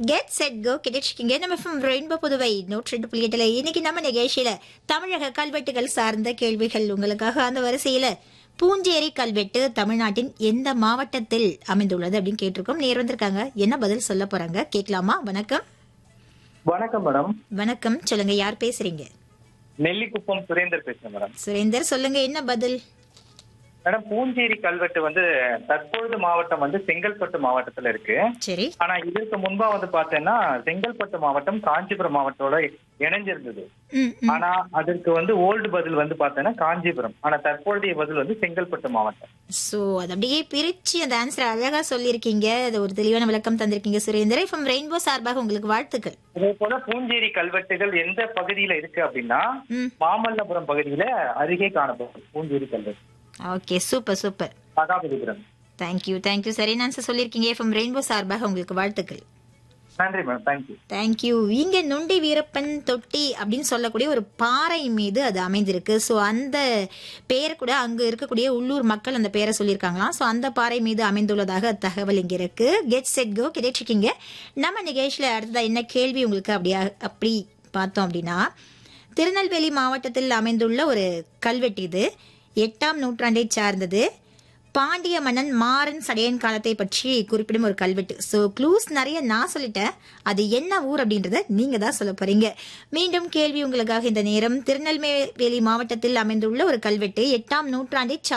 Get set go கிடைச்சிருக்கீங்க நம்ம from rainbow Puduvai நூற்றி ரெண்டு புள்ளி எட்டுல இன்னைக்கு நம்ம நிகழ்ச்சியில தமிழக கல்வெட்டுகள் சார்ந்த கேள்விகள் உங்களுக்காக அந்த வரிசையில பூஞ்சேரி கல்வெட்டு தமிழ்நாட்டின் எந்த மாவட்டத்தில் அமைந்துள்ளது அப்படின்னு கேட்டிருக்கோம் நேர் வந்திருக்காங்க என்ன பதில் சொல்ல போறாங்க கேட்கலாமா வணக்கம் வணக்கம் மேடம் வணக்கம் சொல்லுங்க யார் பேசுறீங்க நெல்லிக்குப்பம் சுரேந்தர் பேசுறேன் மேடம் சுரேந்தர் சொல்லுங்க என்ன பதில் மேடம் பூஞ்சேரி கல்வெட்டு வந்து தற்பொழுது மாவட்டம் வந்து செங்கல்பட்டு மாவட்டத்துல இருக்கு சரி ஆனா இதற்கு முன்பா வந்து பார்த்தேன்னா செங்கல்பட்டு மாவட்டம் காஞ்சிபுரம் மாவட்டத்தோட இணைஞ்சிருந்தது ம், ம். ஆனா அதற்கு வந்து ஓல்டு பதில் வந்து பார்த்தேன்னா காஞ்சிபுரம் ஆனா தற்பொழுதைய பதில் வந்து செங்கல்பட்டு மாவட்டம் சோ அது அப்படியே பிரிச்சு அந்த ஆன்சர் அழகா சொல்லியிருக்கீங்க அது ஒரு தெளிவான விளக்கம் தந்திருக்கீங்க சுரேந்தர் ஃப்ரம் ரெயின்போ சார்பாக உங்களுக்கு வாழ்த்துக்கள் அதே போல பூஞ்சேரி கல்வெட்டுகள் எந்த பகுதியில இருக்கு அப்படின்னா ம் மாமல்லபுரம் பகுதியில அருகே காணப்படும் பூஞ்சேரி கல்வெட்டு okay super super Mahabalipuram thank you thank you சரியான ஆன்சர் சொல்லியிருக்கீங்க எஃப்எம் ரெயின்போ சார்பாக உங்களுக்கு வாழ்த்துக்கள் நன்றி மேடம் தேங்க்யூ தேங்க்யூ இங்க நொண்டி வீரப்பன் தொட்டி அப்படின்னு சொல்லக்கூடிய ஒரு பாறை மீது அது அமைந்திருக்கு ஸோ அந்த பேர் கூட அங்க இருக்கக்கூடிய உள்ளூர் மக்கள் அந்த பேரை சொல்லியிருக்காங்களாம் ஸோ அந்த பாறை மீது அமைந்துள்ளதாக தகவல் இங்க இருக்கு கெட் செட் கோ கிடைச்சிருக்கீங்க நம்ம நிகழ்ச்சியில அடுத்ததா என்ன கேள்வி உங்களுக்கு அப்படியா அப்படி பார்த்தோம் அப்படின்னா திருநெல்வேலி மாவட்டத்தில் அமைந்துள்ள ஒரு கல்வெட்டு இது எட்டாம் நூற்றாண்டை சார்ந்தது பாண்டிய மன்னன் மாறன் சடையன் காலத்தை பற்றி குறிப்பிடும் ஒரு கல்வெட்டு ஸோ க்ளூஸ் நிறைய நான் சொல்லிட்டேன் அது என்ன ஊர் அப்படின்றத நீங்க தான் சொல்ல போறீங்க மீண்டும் கேள்வி உங்களுக்காக இந்த நேரம் திருநெல்வேலி மாவட்டத்தில் அமைந்துள்ள ஒரு கல்வெட்டு எட்டாம் நூற்றாண்டை